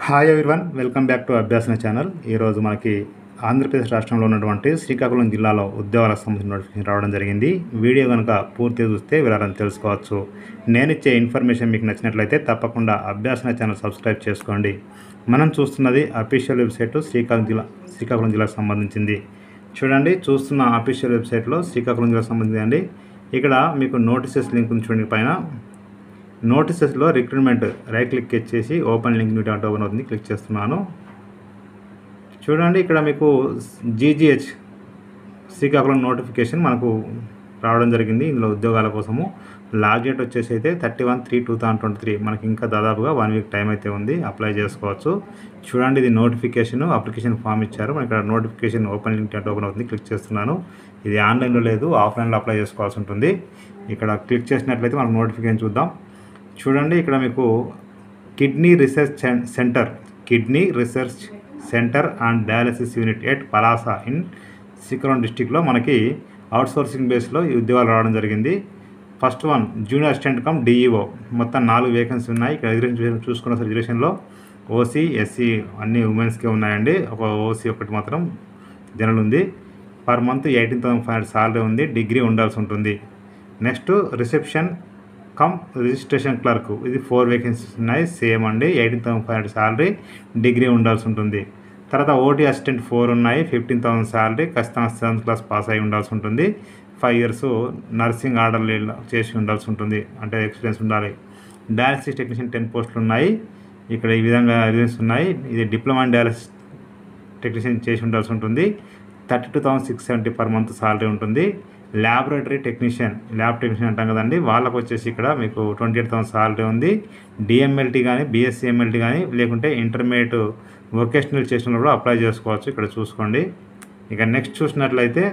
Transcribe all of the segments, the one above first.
hi everyone welcome back to Abhyasana channel ఈరోజు మనకి ఆంధ్రప్రదేశ్ రాష్ట్రంలో ఉన్నటువంటి శ్రీకాకుళం జిల్లాలో ఉద్యోగాలకు సంబంధించిన నోటిఫికేషన్ రావడం జరిగింది వీడియో కనుక పూర్తిగా చూస్తే వివరాలను తెలుసుకోవచ్చు నేను ఇచ్చే ఇన్ఫర్మేషన్ మీకు నచ్చినట్లయితే తప్పకుండా అభ్యాసన ఛానల్ సబ్స్క్రైబ్ చేసుకోండి మనం చూస్తున్నది అఫీషియల్ వెబ్సైట్ శ్రీకాకుళం జిల్లా శ్రీకాకుళం జిల్లాకు సంబంధించింది చూడండి చూస్తున్న అఫీషియల్ వెబ్సైట్లో శ్రీకాకుళం జిల్లాకు సంబంధించి అండి ఇక్కడ మీకు నోటీసెస్ లింక్ ఉంది చూడండి పైన నోటీసెస్లో రిక్రూట్మెంట్ రైట్ క్లిక్ చేసి open link new tab open అవుతుంది క్లిక్ చేస్తున్నాను చూడండి ఇక్కడ మీకు జీజీహెచ్ శ్రీకాకుళం నోటిఫికేషన్ మనకు రావడం జరిగింది ఇందులో ఉద్యోగాల కోసము లాస్ట్ డేట్ వచ్చేసి అయితే thirty one three two thousand twenty three మనకి ఇంకా దాదాపుగా వన్ వీక్ టైం అయితే ఉంది అప్లై చేసుకోవచ్చు చూడండి ఇది నోటిఫికేషన్ అప్లికేషన్ ఫామ్ ఇచ్చారు మనకి ఇక్కడ notification open link tab open అవుతుంది క్లిక్ చేస్తున్నాను ఇది ఆన్లైన్లో లేదు ఆఫ్లైన్లో అప్లై చేసుకోవాల్సి ఉంటుంది ఇక్కడ క్లిక్ చేసినట్లయితే మనకు నోటిఫికేషన్ చూద్దాం చూడండి ఇక్కడ మీకు kidney research cen- centre kidney research centre and dialysis unit at Palasa in Srikakulam డిస్టిక్లో మనకి అవుట్సోర్సింగ్ బేస్లో ఈ ఉద్యోగాలు రావడం జరిగింది first one junior assistant cum DEO మొత్తం నాలుగు వేకెన్సీ ఉన్నాయి ఇక్కడ రిజర్వేషన్ చూసుకున్న రిజర్వేషన్లో ఓసీ ఎస్సీ అన్ని ఉమెన్స్కే ఉన్నాయండి ఒక ఓసీ ఒకటి మాత్రం జనరల్ ఉంది per month eighteen thousand five hundred salary ఉంది డిగ్రీ ఉండాల్సి ఉంటుంది next reception cum registration clerk ఇది ఫోర్ వేకెన్సీస్ ఉన్నాయి సేమ్ అండి eighteen thousand five hundred salary degree ఉండాల్సి ఉంటుంది తర్వాత ఓటీ అసిస్టెంట్ ఫోర్ ఉన్నాయి ఫిఫ్టీన్ థౌసండ్ సాలరీ ఖచ్చితంగా సెవెంత్ క్లాస్ పాస్ అయి ఉండాల్సి ఉంటుంది ఫైవ్ ఇయర్స్ నర్సింగ్ ఆర్డర్ చేసి ఉండాల్సి ఉంటుంది అంటే ఎక్స్పీరియన్స్ ఉండాలి డయాలసిస్ టెక్నీషియన్ టెన్ పోస్టులు ఉన్నాయి ఇక్కడ ఈ విధంగా రిజన్స్ ఉన్నాయి ఇది డిప్లొమా ఇన్ డయాలసిస్ టెక్నీషియన్ చేసి ఉండాల్సి ఉంటుంది thirty two thousand six seventy per month salary ఉంటుంది ల్యాబొరేటరీ టెక్నీషియన్ ల్యాబ్ టెక్నీషియన్ అంటాం కదండి వాళ్ళకు వచ్చేసి ఇక్కడ మీకు ట్వంటీ ఎయిట్ థౌసండ్ సాలరీ ఉంది డిఎంఎల్టీ కానీ బీఎస్సీ ఎంఎల్టీ కానీ లేకుంటే ఇంటర్మీడియట్ వొకేషనల్ చేసిన కూడా అప్లై చేసుకోవచ్చు ఇక్కడ చూసుకోండి ఇక నెక్స్ట్ చూసినట్లయితే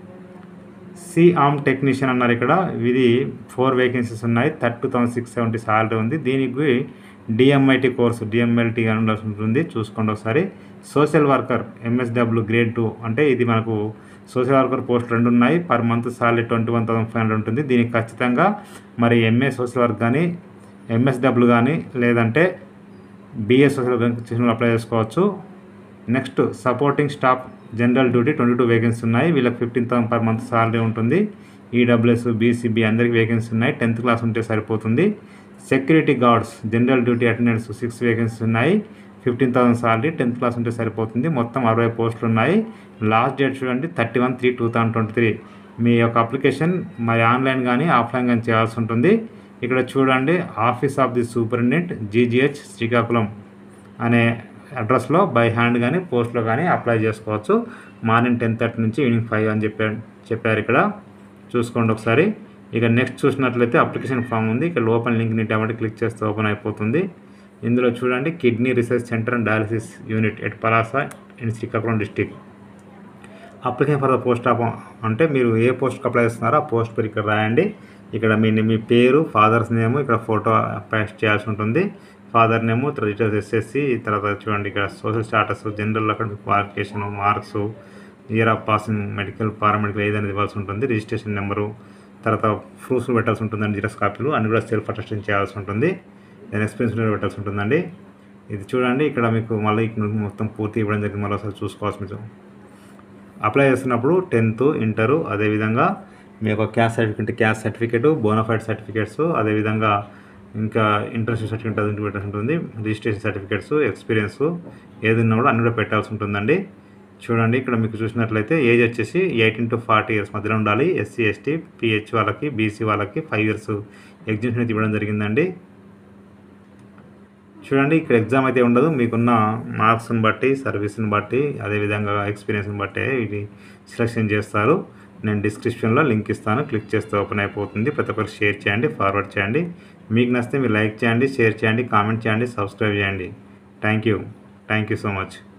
సి ఆమ్ టెక్నీషియన్ అన్నారు ఇక్కడ ఇది ఫోర్ వేకెన్సీస్ ఉన్నాయి thirty thousand six seventy salary ఉంది దీనికి డిఎంఐటి కోర్సు డిఎంఎల్టీ అని ఉండాల్సి ఉంటుంది చూసుకోండి ఒకసారి social worker MSW grade two అంటే ఇది మనకు సోషల్ వర్కర్ పోస్ట్ రెండు ఉన్నాయి per month salary twenty one thousand five hundred ఉంటుంది దీనికి ఖచ్చితంగా మరి ఎంఏ సోషల్ వర్క్ కానీ ఎంఎస్డబ్ల్యూ కానీ లేదంటే బిఎస్ సోషల్ వర్క్ అప్లై చేసుకోవచ్చు next supporting staff general duty twenty two vacancy ఉన్నాయి వీళ్ళకి fifteen thousand per month salary ఉంటుంది ఈడబ్ల్యూఎస్ బీసీబీ అందరికి వేకెన్సీ ఉన్నాయి టెన్త్ క్లాస్ ఉంటే సరిపోతుంది security guards general duty attendance six vacancy ఉన్నాయి fifteen thousand salary tenth class ఉంటే సరిపోతుంది మొత్తం అరవై పోస్టులు ఉన్నాయి లాస్ట్ డేట్ చూడండి thirty one three two thousand twenty three మీ యొక్క అప్లికేషన్ మరి ఆన్లైన్ కానీ ఆఫ్లైన్ కానీ చేయాల్సి ఉంటుంది ఇక్కడ చూడండి office of the superintendent GGH Srikakulam అనే అడ్రస్లో బై హ్యాండ్ కానీ పోస్ట్లో కానీ అప్లై చేసుకోవచ్చు మార్నింగ్ టెన్ థర్టీ నుంచి ఈవినింగ్ ఫైవ్ అని చెప్పారు చెప్పారు ఇక్కడ చూసుకోండి ఒకసారి ఇక నెక్స్ట్ చూసినట్లయితే అప్లికేషన్ ఫామ్ ఉంది ఇక్కడ ఓపెన్ లింక్ని డబల్ క్లిక్ చేస్తే ఓపెన్ అయిపోతుంది ఇందులో చూడండి kidney research centre and dialysis unit at Palasa in Srikakulam district application for the post of అంటే మీరు ఏ పోస్ట్కి అప్లై చేస్తున్నారో ఆ పోస్ట్ పేరు ఇక్కడ రాయండి ఇక్కడ మీ మీ పేరు ఫాదర్స్ నేమ్ ఇక్కడ ఫోటో పేస్ట్ చేయాల్సి ఉంటుంది ఫాదర్ నేము తర్వాత డీటెయిల్స్ ఎస్ఎస్సి తర్వాత చూడండి ఇక్కడ సోషల్ స్టాటస్ జనరల్ అక్కడ qualification marks year of passing medical paramedical ఏదైనా ఇవ్వాల్సి ఉంటుంది రిజిస్ట్రేషన్ నెంబరు తర్వాత ప్రూఫ్స్ పెట్టాల్సి ఉంటుందండి జిరాక్స్ కాపీలు అన్ని కూడా సెల్ఫ్ అటెస్టెంట్ చేయాల్సి ఉంటుంది నేను ఎక్స్పీరియన్స్ కూడా పెట్టాల్సి ఉంటుందండి ఇది చూడండి ఇక్కడ మీకు మళ్ళీ ఇక్కడ మొత్తం పూర్తి ఇవ్వడం జరిగింది మళ్ళీ ఒకసారి చూసుకోవాల్సి మీరు అప్లై చేస్తున్నప్పుడు టెన్త్ ఇంటరు అదేవిధంగా మీ యొక్క caste certificate caste certificate bonafide certificates అదేవిధంగా ఇంకా ఇంటర్న్షిప్ సర్టిఫికేట్ అది పెట్టాల్సి ఉంటుంది రిజిస్ట్రేషన్ సర్టిఫికేట్స్ ఎక్స్పీరియన్స్ ఏదైనా కూడా అన్ని కూడా పెట్టాల్సి ఉంటుందండి చూడండి ఇక్కడ మీకు చూసినట్లయితే ఏజ్ వచ్చేసి ఎయిటీన్ టు ఫార్టీ ఇయర్స్ మధ్యలో ఉండాలి ఎస్సీ ఎస్టీ పిహెచ్ వాళ్ళకి బీసీ వాళ్ళకి ఫైవ్ ఇయర్స్ ఎగ్జిబిషన్ అయితే ఇవ్వడం జరిగిందండి చూడండి ఇక్కడ ఎగ్జామ్ అయితే ఉండదు మీకున్న మార్క్స్ని బట్టి సర్వీస్ని బట్టి అదేవిధంగా ఎక్స్పీరియన్స్ని బట్టి ఇది సెలెక్షన్ చేస్తారు నేను డిస్క్రిప్షన్లో లింక్ ఇస్తాను క్లిక్ చేస్తే ఓపెన్ అయిపోతుంది ప్రతి ఒక్కరు షేర్ చేయండి ఫార్వర్డ్ చేయండి మీకు నచ్చితే మీరు లైక్ చేయండి షేర్ చేయండి కామెంట్ చేయండి సబ్స్క్రైబ్ చేయండి thank you thank you so much